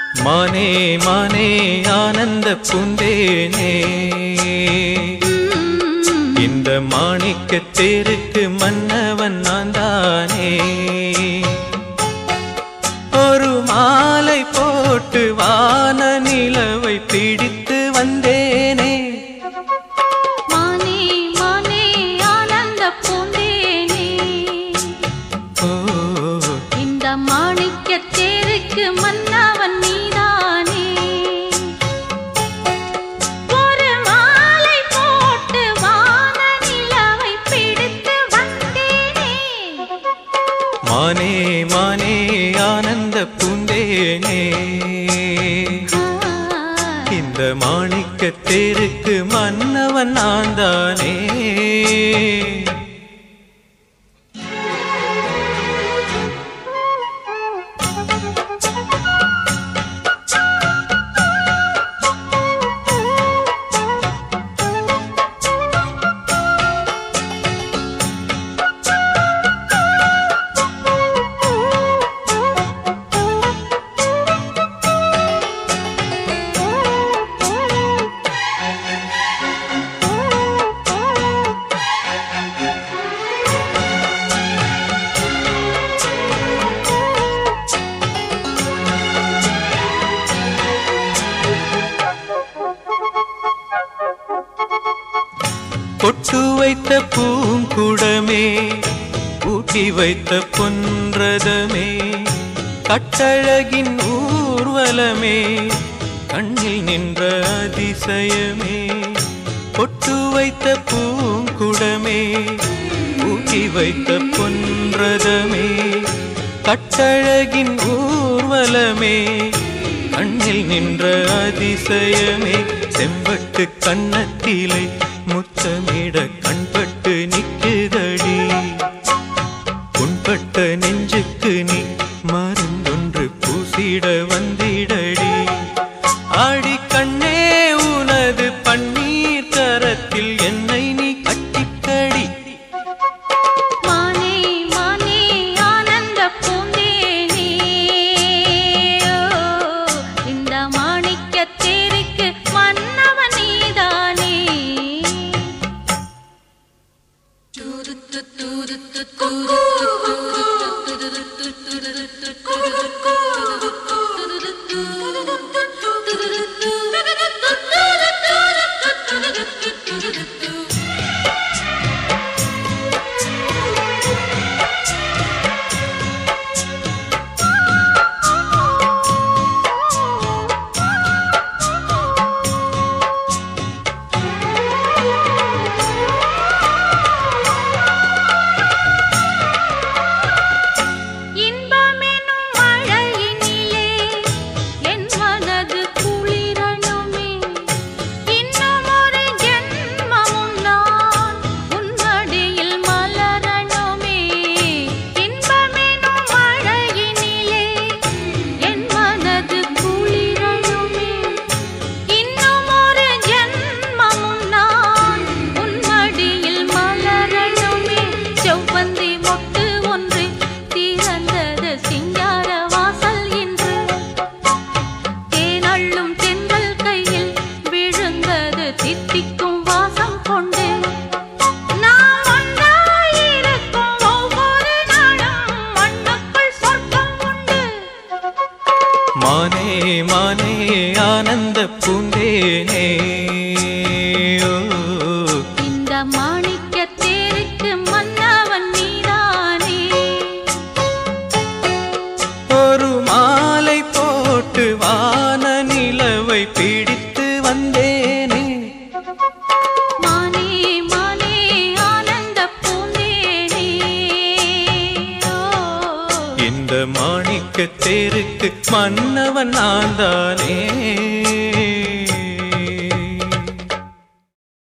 மானே மானே ஆனந்த பூந்தேனே இந்த மாணிக்க தேருக்கு மன்னவன் நான் தானே ஒரு மாலை போட்டு வான நிலவை பிடித்து வந்தேனே மானே மானே ஆனந்த பூந்தேனே ஓ இந்த மாணிக்கத் தேருக்கு மன்னவன் நீதானே ஒரு மாலை போட்டு வான நிலவை பிடித்து வந்தேனே மானே மானே ஆனந்த பூந்தேனே இந்த மாணிக்க தேருக்கு மன்னவன் நான் தானே பொட்டு வைத்த பூங்குடமே ஊட்டி வைத்த பொன்றதமே கட்டழகின் ஊர்வலமே கண்ணில் நின்ற அதிசயமே பொட்டு வைத்த பூங்குடமே ஊட்டி வைத்த பொன்றதமே கட்டழகின் ஊர்வலமே கண்ணில் நின்ற அதிசயமே செம்பட்டு கண்ணத்திலே முத்தமிட கண்பட்டு நிற்குதடி புண்பட்ட நெஞ்சுக்கு நீ மருந்தொன்று பூசிட வந்திடடி ஆடி கண்ணே உனது பன்னீர் கரத்தில் என்னை நீ கட்டிக்கடி மானே மானே ஆனந்த பூந்தேனே இந்த மாணிக்கத் தேருக்கு மன்னவன் நீதானே இன்பமெனும் மழையினிலே என் மனது குளிரணுமே இன்னும் ஒரு ஜென்மமும் நான் உன் மடியில் மலரணுமே இன்பமெனும் மழையினிலே என் மனது குளிரணுமே இன்னும் ஒரு ஜென்மமும் நான் உன் மடியில் மலரணுமே செவ்வந்தி மொட்டு ஒன்று திறந்தது சிங்கார வாசல் இன்று தேனள்ளும் தென்றல் கையில் விழுந்தது தித்திக்கும் வாசம் கொண்டு நாம் ஒன்றாயிருக்கும் ஒவ்வொரு நாளும் மண்ணுக்குள் சொர்க்கம் உண்டு மானே மானே ஆனந்த பூந்தேனே ஓ, இந்த மாணிக்கத் தேருக்கு மன்னவன் நீதானே ஒரு மாலை போட்டு வான நிலவை பிடித்து வந்தேனே மானே மானே ஆனந்த பூந்தேனே ஓ இந்த மாணிக்க தேருக்கு மன்னவன் நான் தானே